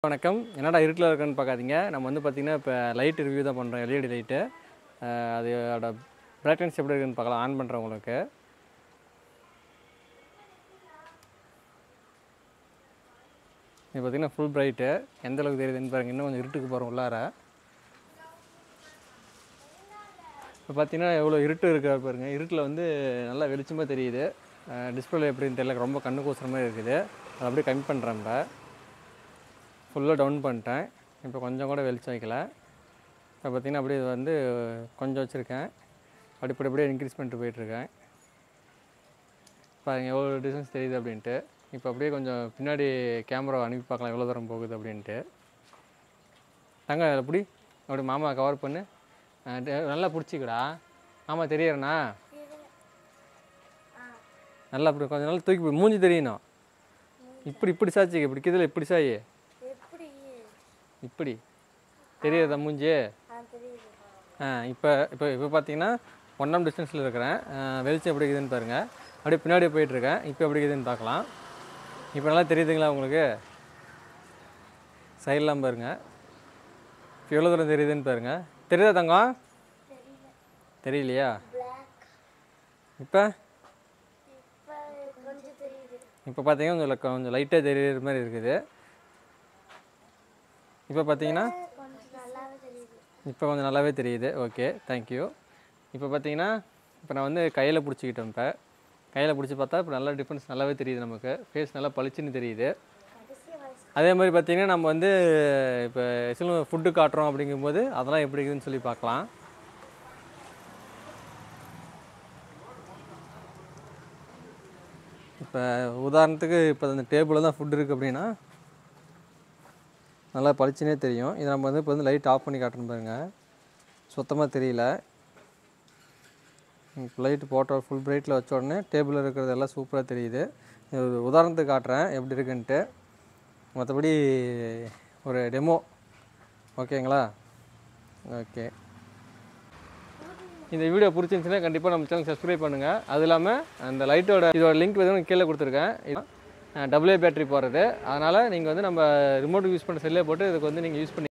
வணக்கம் என்னடா இருட்டில் இருக்குன்னு பார்க்காதீங்க நம்ம வந்து பார்த்திங்கன்னா இப்போ லைட் ரிவ்யூ தான் பண்ணுறோம் எல்இடி லைட்டு அதோட பிரைட்னஸ் எப்படி இருக்குன்னு பார்க்கலாம் ஆன் பண்ணுறேன் உங்களுக்கு இது பார்த்திங்கன்னா ஃபுல் பிரைட்டு எந்த அளவுக்கு தெரியுதுன்னு பாருங்கள் இன்னும் கொஞ்சம் இருட்டுக்கு போகிறோம் உள்ளார இப்போ பார்த்தீங்கன்னா எவ்வளோ இருட்டு இருக்கா பாருங்க இருட்டில் வந்து நல்லா வெளிச்சமாக தெரியுது டிஸ்பிளே எப்படின்னு தெரியல ரொம்ப கண்ணு கூசுற மாதிரி இருக்குது அதை அப்படியே கம்மி பண்ணுறேன் இப்போ ஃபுல்லாக டவுன் பண்ணிட்டேன் இப்போ கொஞ்சம் கூட வெளிச்சம் வைக்கல இப்போ பார்த்தீங்கன்னா அப்படியே இது வந்து கொஞ்சம் வச்சுருக்கேன் அப்படி இப்படி அப்படியே இன்க்ரீஸ் பண்ணிட்டு போயிட்டுருக்கேன் பாருங்க எவ்வளோ டிஸ்டன்ஸ் தெரியுது அப்படின்ட்டு இப்போ அப்படியே கொஞ்சம் பின்னாடி கேமரா அனுப்பி பார்க்கலாம் எவ்வளோ தூரம் போகுது அப்படின்ட்டு தங்க அதில் பிடி அப்படி மாமா கவர் பண்ணு அஹ் டே- நல்லா பிடிச்சிக்கடா மாமா தெரியறண்ணா நல்லா அப்படி கொஞ்சம் நல்லா தூக்கி போய் மூஞ்சி தெரியணும் இப்படி இப்படி சாச்சிக்க இப்படி கீதில் இப்படி சாயி எப்படி இப்படி தெரியுதா மூஞ்சி ஆ தெரியுது ஆ இப்போ இப்போ இப்போ பார்த்தீங்கன்னா ஒன்றாம் டிஸ்டன்ஸில் இருக்கிறேன் ஆ, வெளிச்சம் எப்படி இருக்குதுன்னு பாருங்கள் அப்படியே பின்னாடி போயிட்டுருக்கேன் இப்போ எப்படி இருக்குதுன்னு பார்க்கலாம் இப்போ நல்லா தெரியுதுங்களா உங்களுக்கு சைட்லாம் பாருங்க இப்போ எவ்வளோ தூரம் தெரியுதுன்னு பாருங்க தெரியுதா தங்கம் தெரியலையா பிளாக் இப்போ இப்போ கொஞ்சம் தெரியுது இப்போ பார்த்தீங்கன்னா கொஞ்சம் ல- கொஞ்சம் லைட்டாக தெரியுற மாதிரி இருக்குது இப்போ பார்த்தீங்கன்னா கொஞ்சம் நல்லாவே தெரியுது இப்போ கொஞ்சம் நல்லாவே தெரியுது ஓகே தேங்க்யூ இப்போ பார்த்தீங்கன்னா இப்போ நான் வந்து கையில் பிடிச்சிக்கிட்டேன் இப்போ கையில் பிடிச்சி பார்த்தா இப்போ நல்லா டிஃப்ரென்ஸ் நல்லாவே தெரியுது நமக்கு ஃபேஸ் நல்லா பளிச்சுன்னு தெரியுது கடைசி வயசு அதே மாதிரி பார்த்தீங்கன்னா நம்ம வந்து இப்போ சில ஃபுட்டு காட்டுறோம் அப்படிங்கும்போது அதெல்லாம் எப்படி இருக்குதுன்னு சொல்லி பார்க்கலாம் இப்போ உதாரணத்துக்கு இப்போ அந்த டேபிளில் தான் ஃபுட் இருக்குது அப்படின்னா நல்லா பளிச்சுனே தெரியும் இதை நம்ம வந்து இப்போ வந்து லைட் ஆஃப் பண்ணி காட்டுறோம் பாருங்க சுத்தமாக தெரியல இப்போ லைட் போட்ட ஃபுல் பிரைட்டில் வச்ச உடனே டேபிளில் இருக்கிறது எல்லாம் சூப்பராக தெரியுது இது ஒரு உதாரணத்துக்கு காட்டுறேன் எப்படி இருக்குன்ட்டு மற்றபடி ஒரு டெமோ ஓகேங்களா ஓகே இந்த வீடியோ பிடிச்சிருந்துச்சுன்னா கண்டிப்பாக நம்ம சேனல் சப்ஸ்கிரைப் பண்ணுங்கள் அது இல்லாமல் அந்த லைட்டோட இதோட லிங்க் வந்து கீழே கொடுத்துருக்கேன் டபுள்ஏ பேட்டரி போடுறது அதனால் நீங்கள் வந்து நம்ம ரிமோட் யூஸ் பண்ணுற செல்லே போட்டு இதுக்கு வந்து நீங்கள் யூஸ் பண்ணி